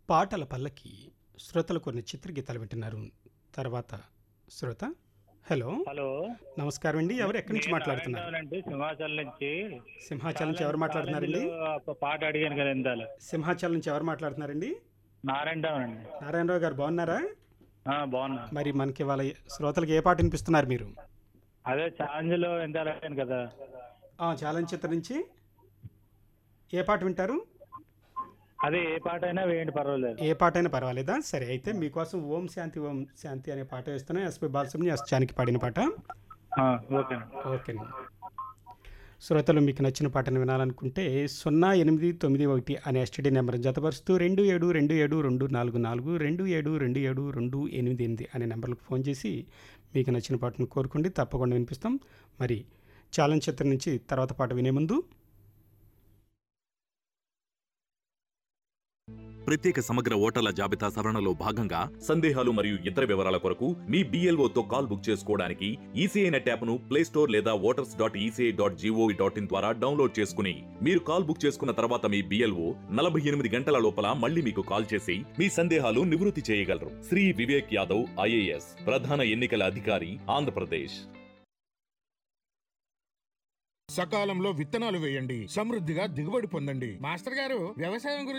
పాటల పల్లకి శ్రోతలు కొన్ని చిత్రగీతాలు వింటున్నారు తర్వాత శ్రోత హలో హలో నమస్కారం అండి ఎవరు ఎక్కడి నుంచి నేను మాట్లాడుతున్నారు నారాయణరావునండి, సింహాచలం నుంచి సింహాచలం నుంచి ఎవరు మాట్లాడుతున్నారండి కాలేజీలో ఒక పాట అడిగాను కదా ఇందాల సింహాచలం నుంచి ఎవరు మాట్లాడుతున్నారండి నారాయణరావు అండి నారాయణరావు గారు బాగున్నారా ఆ, బాగున్నా మరి మనకి వాళ్ళ శ్రోతలకు ఏ పాట వినిపిస్తున్నారు మీరు అదే ఛాలెంజ్ లో ఇందాల అడిగాను కదా ఆ, ఛాలెంజ్ చిత్రం నుంచి ఏ పాట వింటారు అదే ఏ పాట అయినా వేయండి పర్వాలేదు ఏ పాట అయినా పర్వాలేదా సరే అయితే మీకోసం ఓం శాంతి ఓం శాంతి అనే పాట వేస్తున్నాం ఎస్పి బాలసుబ్రహ్మణ్యం ఎస్ జానికి పాడిన పాట ఆ, ఓకే ఓకేనండి శ్రోతలు మీకు నచ్చిన పాటను వినాలనుకుంటే సున్నా ఎనిమిది తొమ్మిది ఒకటి అనే ఎస్టీడీ నెంబర్ జతపరుస్తూ రెండు ఏడు రెండు ఏడు రెండు నాలుగు నాలుగు రెండు ఏడు రెండు ఏడు రెండు ఎనిమిది ఎనిమిది అనే నెంబర్లకు ఫోన్ చేసి మీకు నచ్చిన పాటను కోరుకోండి తప్పకుండా వినిపిస్తాం మరి ఛాలెంజ్ చిత్రం నుంచి తర్వాత పాట వినే ముందు ప్రత్యేక సమగ్ర ఓటర్ల జాబితా సవరణలో భాగంగా సందేహాలు మరియు ఇతర వివరాల కొరకు మీ బీఎల్ఓతో కాల్ బుక్ చేసుకోవడానికి ఈసీఐ నెట్ యాప్ను ప్లే స్టోర్ లేదా voters dot ECI dot gov dot in ద్వారా డౌన్లోడ్ చేసుకుని మీరు కాల్ బుక్ చేసుకున్న తర్వాత మీ బిఎల్ఓ నలభై ఎనిమిది గంటల లోపల మళ్ళీ మీకు కాల్ చేసి మీ సందేహాలు నివృత్తి చేయగలరు శ్రీ వివేక్ యాదవ్ ఐఏఎస్ ప్రధాన ఎన్నికల అధికారి ఆంధ్రప్రదేశ్ సకాలంలో విత్తనాలు వేయండి సమృద్ధిగా దిగుబడి పొందండి మాస్టర్ గారు వ్యవసాయం గురించి